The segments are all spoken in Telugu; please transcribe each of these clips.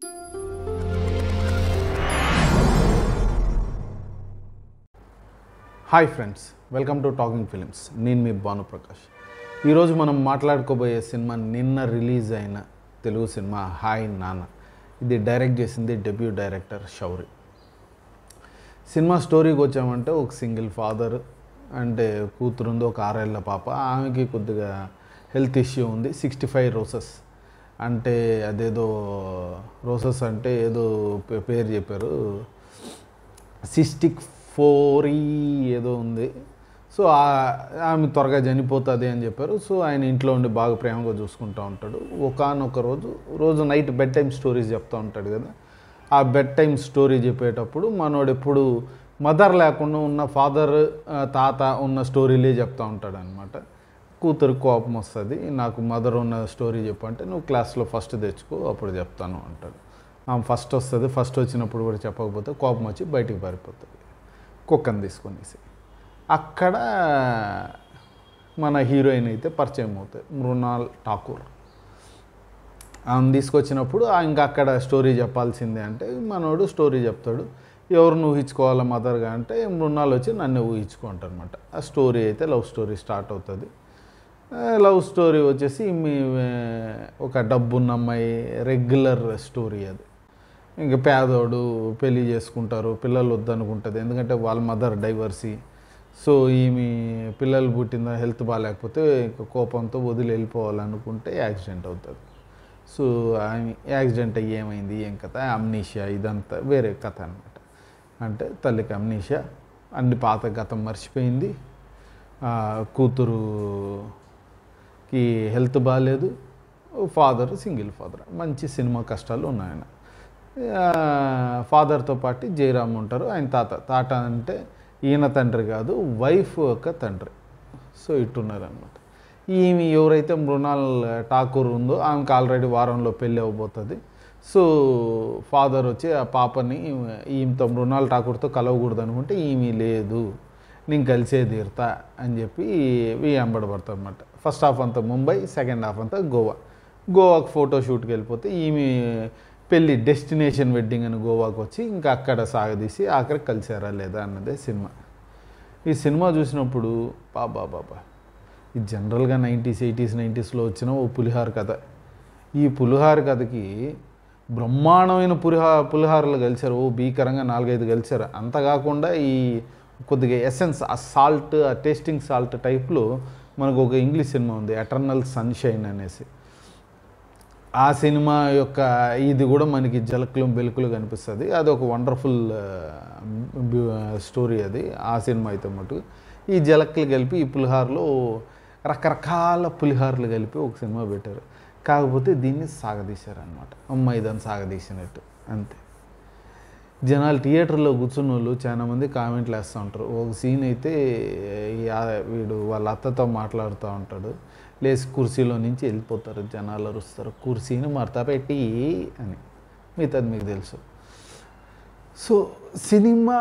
hi friends welcome to talking films నేను మీ భానుప్రకాష్ ఈరోజు మనం మాట్లాడుకోబోయే సినిమా నిన్న రిలీజ్ అయిన తెలుగు సినిమా హాయ్ నాన్న ఇది డైరెక్ట్ చేసింది డెబ్యూ డైరెక్టర్ శౌరి సినిమా స్టోరీకి వచ్చామంటే ఒక సింగిల్ ఫాదర్ అంటే కూతురుంది ఒక ఆరేళ్ల పాప ఆమెకి కొద్దిగా హెల్త్ ఇష్యూ ఉంది సిక్స్టీ ఫైవ్ రోసెస్ అంటే అదేదో రోసెస్ అంటే ఏదో పే- పేరు చెప్పారు సిస్టిక్ ఫోరీ ఏదో ఉంది సో ఆ- ఆమె త్వరగా చనిపోతుంది అని చెప్పారు సో ఆయన ఇంట్లో ఉండి బాగా ప్రేమగా చూసుకుంటూ ఉంటాడు ఒకనొక రోజు రోజు నైట్ బెడ్ టైం స్టోరీస్ చెప్తూ ఉంటాడు కదా ఆ బెడ్ టైం స్టోరీ చెప్పేటప్పుడు మనోడు ఎప్పుడు మదర్ లేకుండా ఉన్న ఫాదర్ తాత ఉన్న స్టోరీలే చెప్తూ ఉంటాడు అనమాట కూతురు కోపం వస్తుంది నాకు మదర్ ఉన్న స్టోరీ చెప్పంటే నువ్వు క్లాస్లో ఫస్ట్ తెచ్చుకో అప్పుడు చెప్తాను అంటాడు ఆమె ఫస్ట్ వస్తుంది ఫస్ట్ వచ్చినప్పుడు కూడా చెప్పకపోతే కోపం వచ్చి బయటికి పారిపోతుంది కుక్కని తీసుకొనేసి అక్కడ మన హీరోయిన్ అయితే పరిచయం అవుతుంది మృణాల్ ఠాకూర్ ఆమెను తీసుకొచ్చినప్పుడు ఆ ఇంకా అక్కడ స్టోరీ చెప్పాల్సిందే అంటే మనోడు స్టోరీ చెప్తాడు ఎవరిని ఊహించుకోవాలా మదర్గా అంటే మృణాలు వచ్చి నన్ను ఊహించుకుంటారు అనమాట ఆ స్టోరీ అయితే లవ్ స్టోరీ స్టార్ట్ అవుతుంది లవ్ స్టోరీ వచ్చేసి మీ ఆ, ఒక డబ్బున్న అమ్మాయి రెగ్యులర్ స్టోరీ అది ఇంకా పేదోడు పెళ్లి చేసుకుంటారు పిల్లలు వద్దనుకుంటుంది ఎందుకంటే వాళ్ళ మదర్ డైవర్సీ సో ఈమె పిల్లలు పుట్టిన హెల్త్ బాగాలేకపోతే ఇంకా కోపంతో వదిలి వెళ్ళిపోవాలనుకుంటే యాక్సిడెంట్ అవుతుంది సో ఆమె యాక్సిడెంట్ అయ్యి ఏమైంది ఏం కథ అమ్నీషియా ఇదంతా వేరే కథ అనమాట అంటే తల్లికి అమ్నీషియా అన్ని పాత గతం మర్చిపోయింది ఆ, కూతురుకి హెల్త్ బాగాలేదు ఫాదర్ సింగిల్ ఫాదర్ మంచి సినిమా కష్టాలు ఉన్నాయన ఫాదర్తో పాటు జయరామ్ ఉంటారు ఆయన తాత తాత అంటే ఈయన తండ్రి కాదు వైఫ్ యొక్క తండ్రి సో ఇట్టున్నారనమాట ఈమె ఎవరైతే మృణాల్ ఠాకూర్ ఉందో ఆమెకు ఆల్రెడీ వారంలో పెళ్ళి అవ్వబోతుంది సో ఫాదర్ వచ్చి ఆ పాపని ఈమెతో మృణాల్ ఠాకూర్తో కలవకూడదు అనుకుంటే ఈమె లేదు నేను కలిసే తీరుతా అని చెప్పి ఈ వెంబడబడతారు అనమాట ఫస్ట్ హాఫ్ అంతా ముంబై సెకండ్ హాఫ్ అంతా గోవా గోవాకు ఫోటో షూట్కి వెళ్ళిపోతే ఈమె పెళ్ళి డెస్టినేషన్ వెడ్డింగ్ అని గోవాకు వచ్చి ఇంకా అక్కడ సాగదీసి ఆఖరికి కలిసారా లేదా అన్నదే సినిమా ఈ సినిమా చూసినప్పుడు బాబా బాబా ఇది జనరల్గా నైంటీస్ ఎయిటీస్ నైంటీస్లో వచ్చిన ఓ పులిహార కథ ఈ పులిహార కథకి బ్రహ్మాండమైన పులిహా పులిహారలు కలిశారు ఓ భీకరంగా నాలుగైదు కలిశారు అంత కాకుండా ఈ కొద్దిగా ఎసెన్స్ ఆ సాల్ట్ ఆ టేస్టింగ్ సాల్ట్ టైప్లో మనకు ఒక ఇంగ్లీష్ సినిమా ఉంది ఎటర్నల్ సన్షైన్ అనేసి ఆ సినిమా యొక్క ఇది కూడా మనకి జలకులు బెలుకులు కనిపిస్తుంది అది ఒక వండర్ఫుల్ స్టోరీ అది ఆ సినిమా అయితే మటు ఈ జలకులు కలిపి ఈ పులిహారలో రకరకాల పులిహారలు కలిపి ఒక సినిమా పెట్టారు కాకపోతే దీన్ని సాగదీశారనమాట అమ్మాయి దాన్ని సాగదీసినట్టు అంతే జనాలు థియేటర్లో కూర్చున్న వాళ్ళు చాలా మంది కామెంట్లు వేస్తూ ఉంటారు ఒక సీన్ అయితే ఈ ఆ- వీడు వాళ్ళ అత్తతో మాట్లాడుతూ ఉంటాడు లేచి కుర్చీలో నుంచి వెళ్ళిపోతారు జనాలు అరుస్తారు కుర్చీని మడత పెట్టి అని మిగతాది మీకు తెలుసు సో సినిమా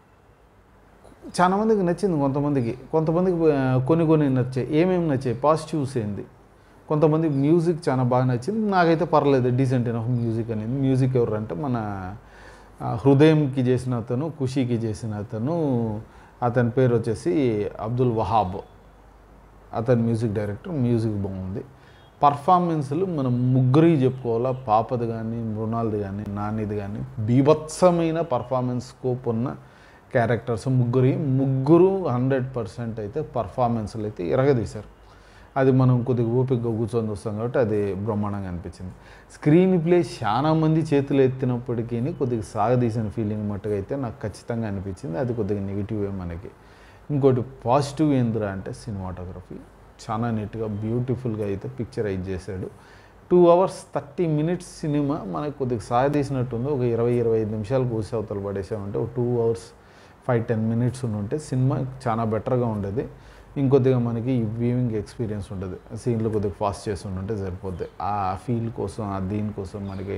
చాలా మందికి నచ్చింది కొంతమందికి కొంతమందికి ఆ, కొన్ని కొన్ని నచ్చాయి ఏమేమి నచ్చాయి పాజిటివ్స్ ఏంది కొంతమంది మ్యూజిక్ చాలా బాగా నచ్చింది నాకైతే పర్లేదు డీసెంట్ ఎనఫ్ మ్యూజిక్ అనేది మ్యూజిక్ ఎవరు అంటే మన ఆ, హృదయంకి చేసిన అతను ఖుషీకి చేసిన అతను అతని పేరు వచ్చేసి అబ్దుల్ వహాబ్ అతని మ్యూజిక్ డైరెక్టర్ మ్యూజిక్ బాగుంది పర్ఫార్మెన్స్లు మనం ముగ్గురికి చెప్పుకోవాలా పాపది కానీ మృణాల్ది కానీ నానిది కానీ బీభత్సమైన పర్ఫార్మెన్స్ స్కోప్ ఉన్న క్యారెక్టర్స్ ముగ్గురి ముగ్గురు హండ్రెడ్ పర్సెంట్ అయితే పర్ఫార్మెన్స్లు అయితే ఇరగదీశారు అది మనం కొద్దిగా ఓపికగా కూర్చొని చూస్తాం కాబట్టి అది బ్రహ్మాండంగా అనిపించింది స్క్రీన్ ప్లే చాలా మంది చేతులు ఎత్తినప్పటికీ కొద్దిగా సాగదీసిన ఫీలింగ్ మట్టుగా అయితే నాకు ఖచ్చితంగా అనిపించింది అది కొద్దిగా నెగిటివే మనకి ఇంకోటి పాజిటివ్ ఏందిరా అంటే సినిమాటోగ్రఫీ చాలా నీట్గా బ్యూటిఫుల్గా అయితే పిక్చరైజ్ చేశాడు two hours thirty minutes cinema మనకు కొద్దిగా సాగదీసినట్టుంది ఒక ఇరవై ఇరవై ఐదు నిమిషాలు కూసి అవతలు పడేసామంటే ఒక two hours five ten minutes ఉంటే సినిమా చాలా బెటర్గా ఉండేది ఇంకొద్దిగా మనకి వ్యూవింగ్ ఎక్స్పీరియన్స్ ఉంటుంది సీన్లు కొద్దిగా ఫాస్ట్ చేసి ఉంటే సరిపోద్ది ఆ ఫీల్ కోసం ఆ దీనికోసం మనకి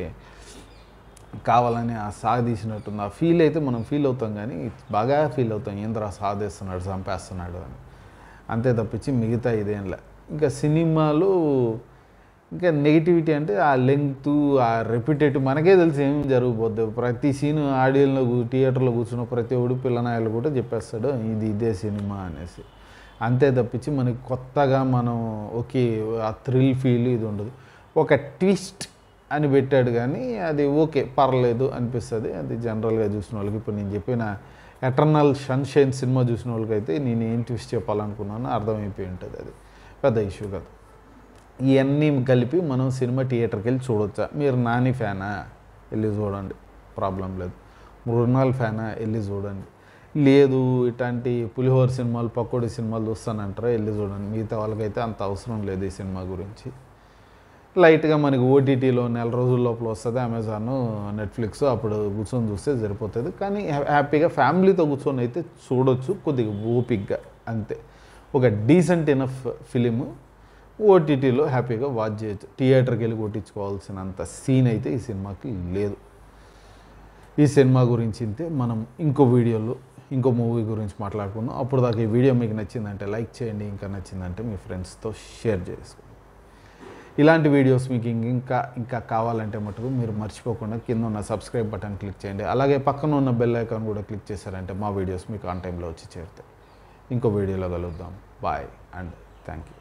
కావాలని ఆ సాగదీసినట్టుంది ఆ ఫీల్ అయితే మనం ఫీల్ అవుతాం కానీ బాగా ఫీల్ అవుతాం ఏంద్రా సాగదీస్తున్నాడు చంపేస్తున్నాడు అని అంతే తప్పించి మిగతా ఇదేంలే ఇంకా సినిమాలో ఇంకా నెగిటివిటీ అంటే ఆ లెంగ్త్ ఆ రెప్యుటేటివ్ మనకే తెలిసి ఏం జరగబోద్ది ప్రతి సీన్ ఆడియోలో థియేటర్లో కూర్చున్న ప్రతి ఒడు పిల్లనాయలు కూడా చెప్పేస్తాడు ఇది ఇదే సినిమా అనేసి అంతే తప్పించి మనకి కొత్తగా మనం ఓకే ఆ థ్రిల్ ఫీల్ ఇది ఉండదు ఒక ట్విస్ట్ అని పెట్టాడు కానీ అది ఓకే పర్లేదు అనిపిస్తుంది అది జనరల్గా చూసిన వాళ్ళకి ఇప్పుడు నేను చెప్పిన ఎటర్నల్ సన్షైన్ సినిమా చూసిన వాళ్ళకైతే నేను ఏం ట్విస్ట్ చెప్పాలనుకున్నానో అర్థమైపోయి ఉంటుంది అది పెద్ద ఇష్యూ కాదు ఇవన్నీ కలిపి మనం సినిమా థియేటర్కి వెళ్ళి చూడొచ్చా మీరు నాని ఫ్యానా వెళ్ళి చూడండి ప్రాబ్లం లేదు మృణాల్ ఫ్యానా వెళ్ళి చూడండి లేదు ఇట్లాంటి పులిహోర సినిమాలు పకోడీ సినిమాలు చూస్తానంటారా వెళ్ళి చూడండి మిగతా వాళ్ళకైతే అంత అవసరం లేదు ఈ సినిమా గురించి లైట్గా మనకి ఓటీటీలో నెల రోజుల లోపల వస్తుంది అమెజాన్ నెట్ఫ్లిక్స్ అప్పుడు కూర్చొని చూస్తే సరిపోతుంది కానీ హ్యా- హ్యాపీగా ఫ్యామిలీతో కూర్చొని అయితే చూడొచ్చు కొద్దిగా ఓపిక్గా అంతే ఒక డీసెంట్ ఇనఫ్ ఫిలిం ఓటీటీలో హ్యాపీగా వాచ్ చేయొచ్చు థియేటర్కి వెళ్ళి కొట్టించుకోవాల్సినంత సీన్ అయితే ఈ సినిమాకి లేదు ఈ సినిమా గురించి ఇంతే మనం ఇంకో వీడియోలో ఇంకో మూవీ గురించి మాట్లాడుకుందాం అప్పుడు దాకా ఈ వీడియో మీకు నచ్చిందంటే లైక్ చేయండి ఇంకా నచ్చిందంటే మీ ఫ్రెండ్స్తో షేర్ చేసుకోండి ఇలాంటి వీడియోస్ మీకు ఇంక- ఇంకా ఇంకా కావాలంటే మటుకు మీరు మర్చిపోకుండా కింద ఉన్న సబ్స్క్రైబ్ బటన్ క్లిక్ చేయండి అలాగే పక్కన ఉన్న బెల్ ఐకాన్ కూడా క్లిక్ చేశారంటే మా వీడియోస్ మీకు ఆన్ టైంలో వచ్చి చేరుతాయి ఇంకో వీడియోలో కలుద్దాం బాయ్ అండ్ థ్యాంక్ యూ